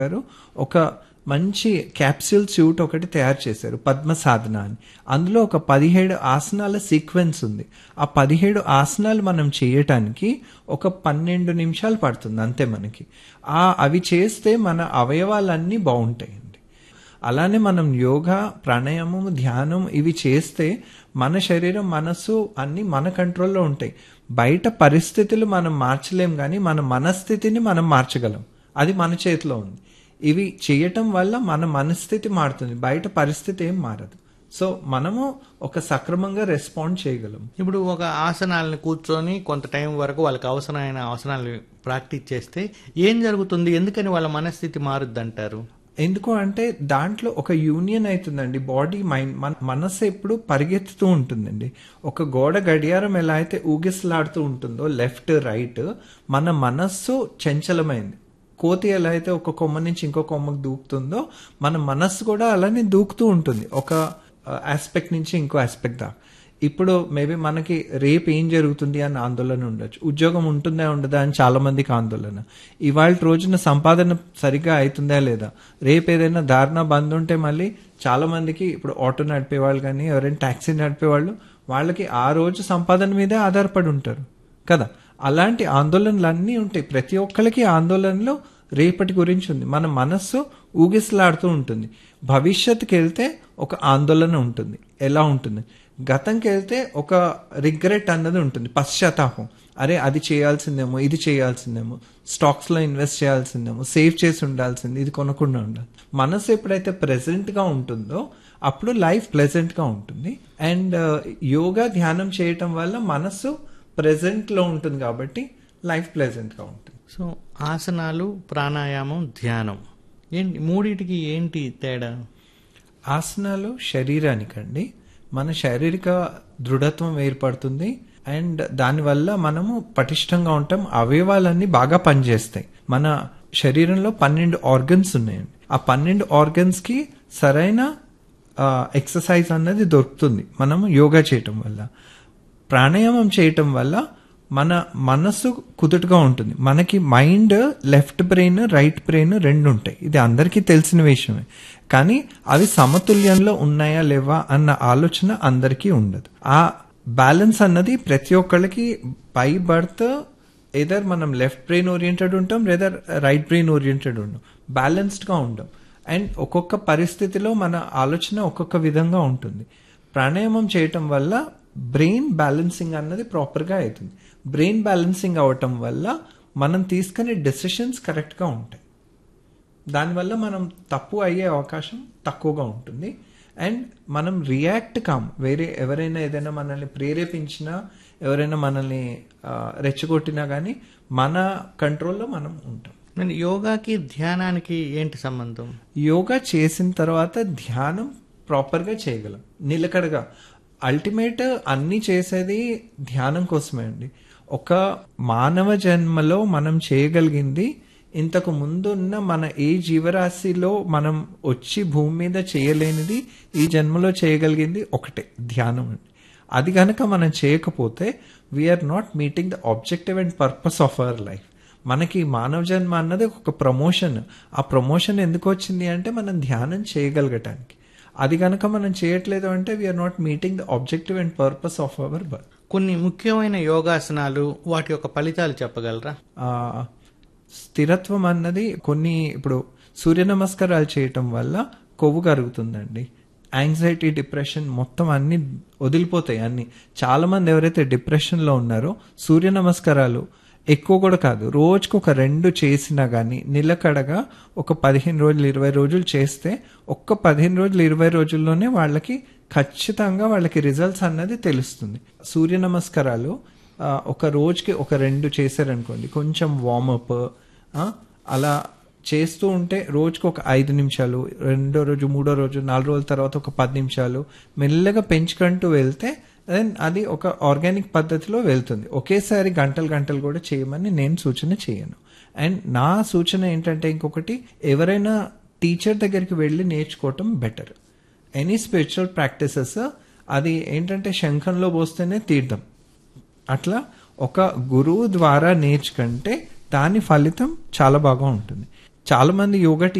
గారు ఒక మంచి క్యాప్సూల్ సూట్ ఒకటి తయారు చేశారు పద్మ సాధన అని అందులో ఒక పదిహేడు ఆసనాల సీక్వెన్స్ ఉంది ఆ పదిహేడు ఆసనాలు మనం చేయటానికి ఒక పన్నెండు నిమిషాలు పడుతుంది అంతే మనకి ఆ అవి చేస్తే మన అవయవాలన్నీ బాగుంటాయండి అలానే మనం యోగా ప్రాణాయామం ధ్యానం ఇవి చేస్తే మన శరీరం మనసు అన్ని మన కంట్రోల్లో ఉంటాయి బయట పరిస్థితులు మనం మార్చలేం కానీ మన మనస్థితిని మనం మార్చగలం అది మన చేతిలో ఉంది ఇవి చేయటం వల్ల మన మనస్థితి మారుతుంది బయట పరిస్థితి ఏం మారదు సో మనము ఒక సక్రమంగా రెస్పాండ్ చేయగలం ఇప్పుడు ఒక ఆసనాలను కూర్చొని కొంత టైం వరకు వాళ్ళకి అవసరమైన ఆసనాలు ప్రాక్టీస్ చేస్తే ఏం జరుగుతుంది ఎందుకని వాళ్ళ మనస్థితి మారుద్ది అంటారు ఎందుకు అంటే దాంట్లో ఒక యూనియన్ అవుతుందండి బాడీ మైండ్ మన మనసు ఎప్పుడు పరిగెత్తుతూ ఉంటుందండి ఒక గోడ గడియారం ఎలా అయితే ఊగిసలాడుతూ ఉంటుందో లెఫ్ట్ రైట్ మన మనస్సు చంచలమైంది కోతి ఎలా అయితే ఒక కొమ్మ నుంచి ఇంకో కొమ్మకు దూకుతుందో మన మనస్సు కూడా అలానే దూకుతూ ఉంటుంది ఒక ఆస్పెక్ట్ నుంచి ఇంకో ఆస్పెక్ట్ దాకా ఇప్పుడు మేబీ మనకి రేపు ఏం జరుగుతుంది అని ఆందోళన ఉండొచ్చు ఉద్యోగం ఉంటుందా ఉండదా అని చాలా మందికి ఆందోళన ఇవాళ రోజున సంపాదన సరిగ్గా అవుతుందా లేదా రేపు ఏదైనా దారుణ బంద్ ఉంటే మళ్ళీ చాలా మందికి ఇప్పుడు ఆటో నడిపేవాళ్ళు కానీ ఎవరైనా ట్యాక్సీ నడిపేవాళ్ళు వాళ్ళకి ఆ రోజు సంపాదన మీదే ఆధారపడి ఉంటారు కదా అలాంటి ఆందోళనలు అన్నీ ఉంటాయి ప్రతి ఒక్కరికి ఆందోళనలో రేపటి గురించి ఉంది మన మనస్సు ఊగిసలాడుతూ ఉంటుంది భవిష్యత్తుకి వెళ్తే ఒక ఆందోళన ఉంటుంది ఎలా ఉంటుంది గతంకి వెళ్తే ఒక రిగ్రెట్ అన్నది ఉంటుంది పశ్చాత్తాపం అరే అది చేయాల్సిందేమో ఇది చేయాల్సిందేమో స్టాక్స్ లో ఇన్వెస్ట్ చేయాల్సిందేమో సేవ్ చేసి ఉండాల్సింది ఇది కొనకుండా ఉండాలి మనసు ఎప్పుడైతే ప్రెసెంట్ గా ఉంటుందో అప్పుడు లైఫ్ ప్లెజెంట్ గా ఉంటుంది అండ్ యోగా ధ్యానం చేయటం వల్ల మనసు ప్రెసెంట్ లో ఉంటుంది కాబట్టి లైఫ్ ప్లెజెంట్ గా ఉంటుంది సో ఆసనాలు ప్రాణాయామం ధ్యానం ఏంటి మూడిటికి ఏంటి తేడా ఆసనాలు శరీరానికండి మన శారీరక దృఢత్వం ఏర్పడుతుంది అండ్ దానివల్ల మనము పటిష్టంగా ఉంటాం అవయవాలన్నీ బాగా పనిచేస్తాయి మన శరీరంలో పన్నెండు ఆర్గన్స్ ఉన్నాయండి ఆ పన్నెండు ఆర్గన్స్ కి సరైన ఎక్సర్సైజ్ అన్నది దొరుకుతుంది మనము యోగా చేయటం వల్ల ప్రాణాయామం చేయటం వల్ల మన మనస్సు కుదుటగా ఉంటుంది మనకి mind left brain right brain రెండు ఉంటాయి ఇది అందరికీ తెలిసిన విషయమే కానీ అవి సమతుల్యంలో ఉన్నాయా లేవా అన్న ఆలోచన అందరికీ ఉండదు ఆ బ్యాలెన్స్ అన్నది ప్రతి ఒక్కళ్ళకి బై బర్త్ ఏదర్ మనం లెఫ్ట్ బ్రెయిన్ ఓరియంటెడ్ ఉంటాం లేదా రైట్ బ్రెయిన్ ఓరియంటెడ్ ఉంటాం బ్యాలెన్స్డ్ గా ఉంటాం అండ్ ఒక్కొక్క పరిస్థితిలో మన ఆలోచన ఒక్కొక్క విధంగా ఉంటుంది ప్రాణాయామం చేయటం వల్ల బ్రెయిన్ బ్యాలెన్సింగ్ అన్నది ప్రాపర్గా అవుతుంది బ్రెయిన్ బ్యాలెన్సింగ్ అవటం వల్ల మనం తీసుకునే డెసిషన్స్ కరెక్ట్గా ఉంటాయి దానివల్ల మనం తప్పు అయ్యే అవకాశం తక్కువగా ఉంటుంది అండ్ మనం రియాక్ట్ కామ్ వేరే ఎవరైనా ఏదైనా మనల్ని ప్రేరేపించినా ఎవరైనా మనల్ని రెచ్చగొట్టినా కానీ మన కంట్రోల్లో మనం ఉంటాం మరి యోగాకి ధ్యానానికి ఏంటి సంబంధం యోగా చేసిన తర్వాత ధ్యానం ప్రాపర్గా చేయగలం నిలకడగా అల్టిమేట్ అన్ని చేసేది ధ్యానం కోసమే అండి ఒక మానవ జన్మలో మనం చేయగలిగింది ఇంతకు ముందున్న మన ఏ జీవరాశిలో మనం వచ్చి భూమి మీద చేయలేనిది ఈ జన్మలో చేయగలిగింది ఒకటే ధ్యానం అండి అది కనుక మనం చేయకపోతే we are not meeting the objective and purpose of our life మనకి మానవ జన్మ అన్నది ఒక ప్రమోషన్ ఆ ప్రమోషన్ ఎందుకు వచ్చింది అంటే మనం ధ్యానం చేయగలగటానికి అది కనుక మనం చేయట్లేదు అంటే we are not meeting the objective and purpose of our birth కొన్ని ముఖ్యమైన యోగాసనాలు వాటి యొక్క ఫలితాలు చెప్పగలరా స్థిరత్వం అన్నది కొన్ని ఇప్పుడు సూర్య నమస్కారాలు చేయటం వల్ల కొవ్వు కరుగుతుందండి యాంగ్జైటీ డిప్రెషన్ మొత్తం అన్ని వదిలిపోతాయి అన్ని చాలా మంది ఎవరైతే డిప్రెషన్ లో ఉన్నారో సూర్య నమస్కారాలు ఎక్కువ కూడా కాదు రోజుకు ఒక రెండు చేసినా గానీ నిలకడగా ఒక పదిహేను రోజులు ఇరవై రోజులు చేస్తే ఒక్క పదిహేను రోజులు ఇరవై రోజుల్లోనే వాళ్ళకి ఖచ్చితంగా వాళ్ళకి రిజల్ట్స్ అన్నది తెలుస్తుంది సూర్య నమస్కారాలు ఒక రోజుకి ఒక రెండు చేశారనుకోండి కొంచెం వార్మప్ అలా చేస్తూ ఉంటే రోజుకు ఒక ఐదు నిమిషాలు రెండో రోజు మూడో రోజు నాలుగు రోజుల తర్వాత ఒక పది నిమిషాలు మెల్లగా పెంచుకుంటూ వెళ్తే దెన్ అది ఒక ఆర్గానిక్ పద్ధతిలో వెళ్తుంది ఒకేసారి గంటలు గంటలు కూడా చేయమని నేను సూచన చేయను అండ్ నా సూచన ఏంటంటే ఇంకొకటి ఎవరైనా టీచర్ దగ్గరికి వెళ్ళి నేర్చుకోవటం బెటర్ ఎనీ స్పిరిచువల్ ప్రాక్టీసెస్ అది ఏంటంటే శంఖంలో పోస్తేనే తీర్థం అట్లా ఒక గురువు ద్వారా నేర్చుకుంటే దాని ఫలితం చాలా బాగా ఉంటుంది చాలా మంది యోగా